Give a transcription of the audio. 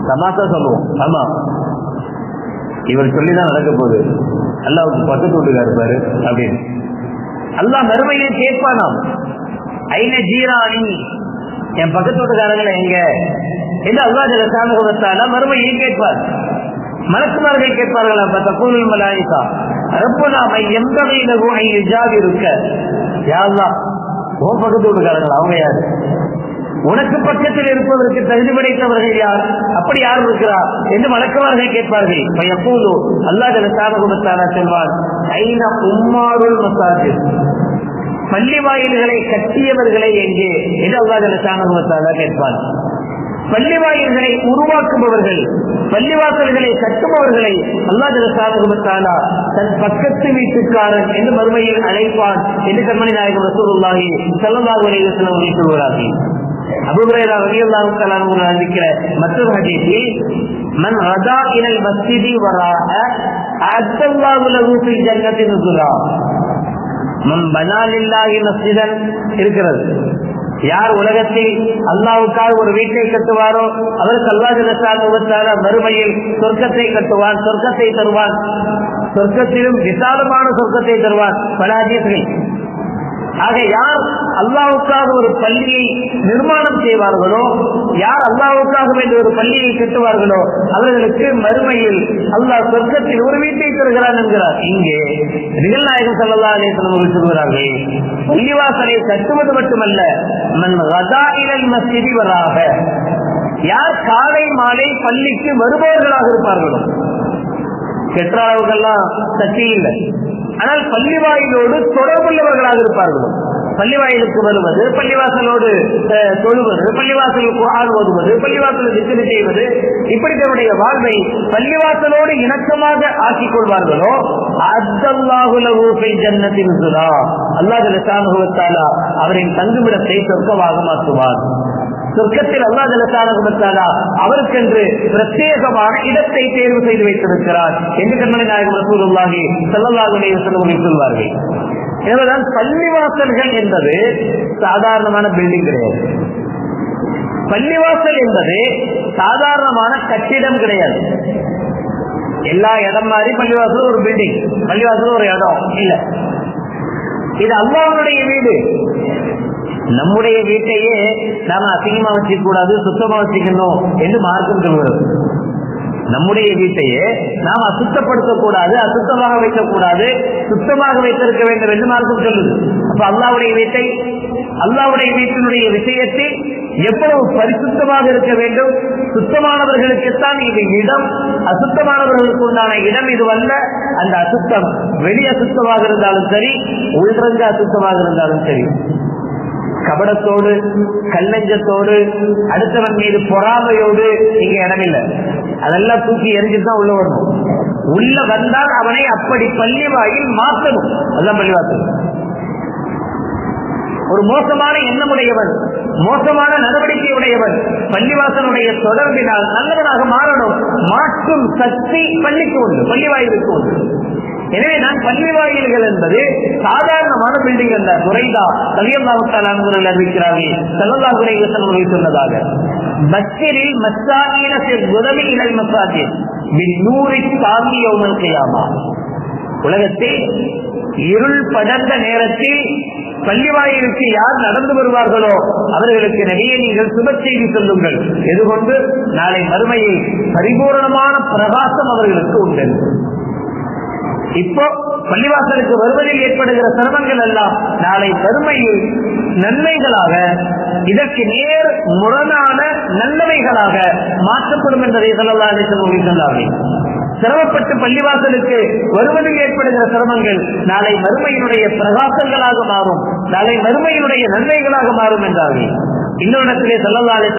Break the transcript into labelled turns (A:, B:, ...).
A: தமாசா சொல்லுவோம் ஆமா இவர் சொல்லிதான் நடக்க போகுது அல்லாவுக்கு பக்கத்து வீட்டுக்காரு பாரு அப்படின்னு அல்லாஹ் மறுமையை கேட்பானாம் ஐன ஜீராணி என் பக்கத்து வீட்டுக்காரங்களை எங்க என்று அல்லாஹ் ஜலசானுபவத்தால மறுமையை கேட்பார் மலக்குமார்கள் கேட்பார்களா தகூல் மலாயிகா ரப்பனா மை எந்தகையில ஐ இஜாபி இருக்க யாருலா உன் பக்கத்து வீட்டுக்காரங்களா அவங்க யாரு உனக்கு பக்கத்தில் இருப்பதற்கு தகுதி படைத்தவர்கள் யார் அப்படி யார் இருக்கிறார் என்று வழக்கமார்கள் கேட்பார்கள் எப்போது அல்லாத சாதகுமத்தாரா செல்வார் ஐநா உம்மாருள் மசாஜித் பள்ளி வாயில்களை கட்டியவர்களை எங்கே என்று அல்லாத சாதகுமத்தாரா கேட்பார் பள்ளி வாயில்களை உருவாக்குபவர்கள் பள்ளிவாசல்களை கட்டுபவர்களை அல்லாத சாதகுமத்தாலா தன் பக்கத்து வீட்டுக்காரன் என்று மறுமையில் அழைப்பான் என்று கண்மணி நாயகம் ரசூலுல்லாஹி ஸல்லல்லாஹு அலைஹி வஸல்லம் அவர்கள் சொல்கிறார்கள் அபுஹுரைரா ரலியல்லாஹு தஆலா அன்ஹு அறிவிக்கிற மற்றொரு ஹதீஸில் மன் ரதா இலல் மஸ்ஜிதி வராஹ அத்தல்லாஹு லஹு ஃபில் ஜன்னத்தி நுசுலா மன் பனா லில்லாஹி மஸ்ஜிதன் இருக்கிறது யார் உலகத்தில் அல்லாவுக்காக ஒரு வீட்டை கட்டுவாரோ அவருக்கு அல்லாஹ் மறுமையில் சொர்க்கத்தை கட்டுவான் சொர்க்கத்தை தருவான் சொர்க்கத்திலும் விசாலமான சொர்க்கத்தை தருவான் பல அதிசர்கள் ஆக யார் அல்லாவுக்காக ஒரு பள்ளியை நிர்மாணம் செய்வார்களோ யார் அல்லாவுக்காக வேண்டிய ஒரு பள்ளியை கட்டுவார்களோ அவர்களுக்கு மறுமையில் அல்லாஹ் சொர்க்கத்தில் ஒரு வீட்டை தருகிறான் என்கிறார் இங்கே நிகழ்நாயகம் சல்லா அலேசன் சொல்கிறார்கள் பள்ளிவாசலை கட்டுவது மட்டுமல்ல மன் ரதா இலல் மஸ்ஜிதி வராக யார் காலை மாலை பள்ளிக்கு வருபவர்களாக இருப்பார்களோ கெட்ட அளவுக்கெல்லாம் சக்தி இல்லை ஆனால் பள்ளி வாயிலோடு தொடர்புள்ளவர்களாக இருப்பார்கள் பள்ளிவாயிலுக்கு வருவது பள்ளிவாசலோடு தொழுவது பள்ளிவாசலுக்கு ஆள் ஓதுவது பள்ளிவாசல் விசிறு செய்வது இப்படி தன்னுடைய வாழ்வை பள்ளிவாசலோடு இணக்கமாக ஆக்கிக் கொள்வார்களோ அத்தல்லாஹுலூபை ஜன்னத்தின் சுரா அல்லாஹ் சாமுகத்தாலா அவரின் தங்குமிடத்தை சொர்க்கமாக மாற்றுவார் சொர்க்கத்தில் அல்லா ஜலசானகுமத்தாலா அவருக்கென்று பிரத்யேகமான இடத்தை தேர்வு செய்து வைத்திருக்கிறார் என்று கண்மணி நாயகம் ரசூலுல்லாஹி ஸல்லல்லாஹு சொல்வார்கள் எனவேதான் பள்ளிவாசல்கள் என்பது சாதாரணமான பில்டிங் கிடையாது பள்ளிவாசல் என்பது சாதாரணமான கட்டிடம் கிடையாது எல்லா இடம் மாதிரி பள்ளிவாசல் ஒரு பில்டிங் பள்ளிவாசல் ஒரு இடம் இல்ல இது அல்லாவுடைய வீடு நம்முடைய வீட்டையே நாம அசிங்கமா வச்சுக்க கூடாது சுத்தமா வச்சுக்கணும் என்று மார்க்கம் சொல்கிறது நம்முடைய வீட்டையே நாம் அசுத்தப்படுத்த கூடாது அசுத்தமாக வைக்கக்கூடாது சுத்தமாக வைத்திருக்க வேண்டும் என்று மார்க்கம் சொல்லுது அப்ப அல்லாவுடைய வீட்டை அல்லாவுடைய வீட்டினுடைய விஷயத்தில் எவ்வளவு பரிசுத்தமாக இருக்க வேண்டும் சுத்தமானவர்களுக்குத்தான் இது இடம் அசுத்தமானவர்களுக்கு உண்டான இடம் இதுவல்ல அந்த அசுத்தம் வெளி அசுத்தமாக இருந்தாலும் சரி உள்ரங்க அசுத்தமாக இருந்தாலும் சரி கபடத்தோடு கல்லஞ்சத்தோடு அடுத்தவன் மீது பொறாமையோடு இங்க இடமில்லை அதெல்லாம் தூக்கி எரிஞ்சுட்டு தான் உள்ள வரணும் உள்ள வந்தால் அவனை அப்படி பள்ளி வாயில் மாற்றணும் அதுதான் பள்ளிவாசல் ஒரு மோசமான எண்ணமுடையவன் மோசமான நடவடிக்கை உடையவன் பள்ளிவாசனுடைய தொடர்பினால் நல்லவனாக மாறணும் மாற்றும் சக்தி பள்ளிக்கு உண்டு பள்ளி வாயிலுக்கு உண்டு எனவே நான் பள்ளி வாயில்கள் என்பது சாதாரணமான பில்டிங் அல்ல குறைதா கலியல்லாவுத்தால் அறிவிக்கிறார்கள் செல்லல்லா குறைகள் சொன்னதாக மஸ்ஜிரில் மஸ்தானியில உதவி இழல் மசாஜில் நூறி தாங்கி யௌமல் கையாமா உலகத்தில் இருள் படர்ந்த நேரத்தில் பள்ளிவாயிலுக்கு யார் நடந்து வருவார்களோ அவர்களுக்கு நிறைய நீங்கள் சுப செய்தி சொல்லுங்கள் எதுகொண்டு நாளை மறுமையில் பரிபூர்ணமான பிரகாசம் அவர்களுக்கு உண்டு இப்போ பள்ளிவாசலுக்கு வருவதில் ஏற்படுகிற சிரமங்கள் எல்லாம் நாளை வறுமையில் நன்மைகளாக இதற்கு நேர் முரணான நல்லவைகளாக மாற்றப்படும் என்பதை சொல்லலாம் சொன்னார்கள் சிரமப்பட்டு பள்ளிவாசலுக்கு வருவதில் ஏற்படுகிற சிரமங்கள் நாளை மறுமையினுடைய பிரகாசங்களாக மாறும் நாளை மறுமையினுடைய நன்மைகளாக மாறும் என்றார்கள் இன்னொரு இடத்திலே சொல்லலாம்